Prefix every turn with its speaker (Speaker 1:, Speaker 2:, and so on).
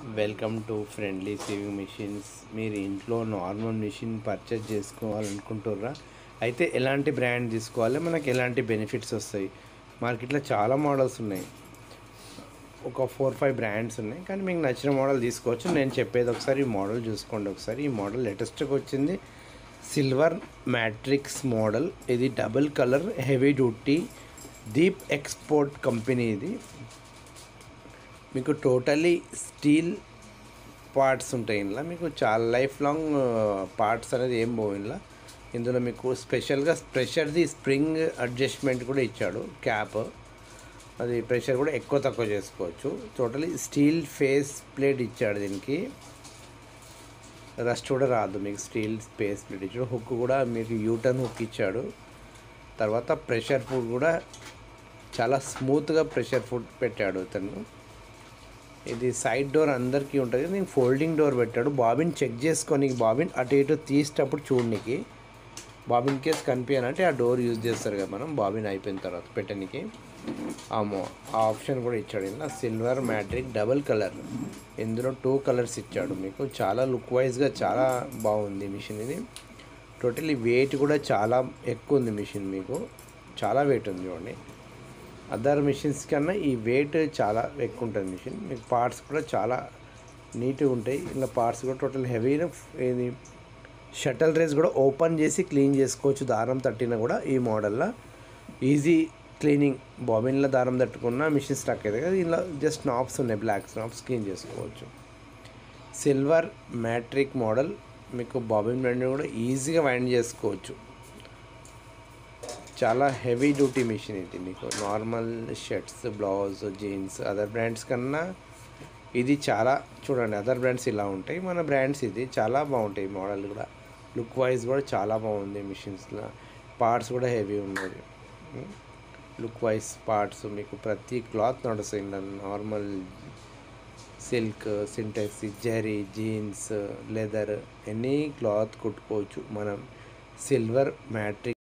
Speaker 1: welcome to friendly sewing machines మీరు ఇంట్లో normal machine purchase చేసుకోవాలనుకుంటుర్రా అయితే ఎలాంటి బ్రాండ్ తీసుకోవాలి మనకి ఎలాంటి బెనిఫిట్స్ వస్తాయి మార్కెట్లో చాలా మోడల్స్ ఉన్నాయి ఒక ఫోర్ ఫైవ్ బ్రాండ్స్ ఉన్నాయి కానీ మీకు నచ్చిన మోడల్ తీసుకోవచ్చు నేను చెప్పేది ఒకసారి ఈ మోడల్ చూసుకోండి ఒకసారి ఈ మోడల్ లేటెస్ట్గా వచ్చింది సిల్వర్ మ్యాట్రిక్స్ మోడల్ ఇది double colour heavy duty Deep export company ఇది మీకు టోటలీ స్టీల్ పార్ట్స్ ఉంటాయి ఇందులో మీకు చాలా లైఫ్ లాంగ్ పార్ట్స్ అనేది ఏం పోవు ఇందులో ఇందులో మీకు స్పెషల్గా ప్రెషర్ది స్ప్రింగ్ అడ్జస్ట్మెంట్ కూడా ఇచ్చాడు క్యాప్ అది ప్రెషర్ కూడా ఎక్కువ తక్కువ చేసుకోవచ్చు టోటలీ స్టీల్ ఫేస్ ప్లేట్ ఇచ్చాడు దీనికి రస్ట్ కూడా రాదు మీకు స్టీల్ స్పేస్ ప్లేట్ ఇచ్చాడు హుక్ కూడా మీకు యూటర్న్ హుక్ ఇచ్చాడు తర్వాత ప్రెషర్ ఫుడ్ కూడా చాలా స్మూత్గా ప్రెషర్ ఫుడ్ పెట్టాడు అతను ఇది సైడ్ డోర్ అందరికీ ఉంటుంది నేను ఫోల్డింగ్ డోర్ పెట్టాడు బాబిన్ చెక్ చేసుకొని బాబిన్ అటు ఇటు తీసేటప్పుడు చూడనికి బాబిన్ కేస్ కనిపించాలంటే ఆ డోర్ యూజ్ చేస్తారు కదా మనం బాబిన్ అయిపోయిన తర్వాత పెట్టడానికి ఆమో ఆ ఆప్షన్ కూడా ఇచ్చాడు ఇలా సిల్వర్ మ్యాట్రిక్ డబల్ కలర్ ఇందులో టూ కలర్స్ ఇచ్చాడు మీకు చాలా లుక్ వైజ్గా చాలా బాగుంది మిషన్ ఇది టోటలీ వెయిట్ కూడా చాలా ఎక్కువ ఉంది మిషన్ మీకు చాలా వెయిట్ ఉంది చూడండి అదర్ మిషన్స్ కన్నా ఈ వెయిట్ చాలా ఎక్కువ ఉంటుంది మిషన్ మీకు పార్ట్స్ కూడా చాలా నీట్గా ఉంటాయి ఇలా పార్ట్స్ కూడా టోటల్ హెవీ ఇది షటల్ రేస్ కూడా ఓపెన్ చేసి క్లీన్ చేసుకోవచ్చు దారం తట్టినా కూడా ఈ మోడల్లో ఈజీ క్లీనింగ్ బాబిన్లో దారం తట్టుకున్న మిషన్ స్టక్ అయితే కదా ఇలా జస్ట్ నాప్స్ ఉన్నాయి బ్లాక్ నాప్స్ క్లీన్ చేసుకోవచ్చు సిల్వర్ మ్యాట్రిక్ మోడల్ మీకు బాబిన్ బ్రాండ్ కూడా ఈజీగా వైండ్ చేసుకోవచ్చు చాలా హెవీ డ్యూటీ మిషన్ ఇది మీకు normal shirts blouse jeans other brands కన్నా ఇది చాలా చూడండి అదర్ బ్రాండ్స్ ఇలా ఉంటాయి మన బ్రాండ్స్ ఇది చాలా బాగుంటాయి మోడల్ కూడా లుక్ వైజ్ కూడా చాలా బాగుంది మిషన్స్లో పార్ట్స్ కూడా హెవీ ఉన్నది లుక్ వైజ్ పార్ట్స్ మీకు ప్రతి క్లాత్ నడుస్తాయి ఇలా నార్మల్ సిల్క్ సింటెక్స్ zari jeans leather any cloth కుట్టుకోవచ్చు మనం సిల్వర్ మ్యాట్రిక్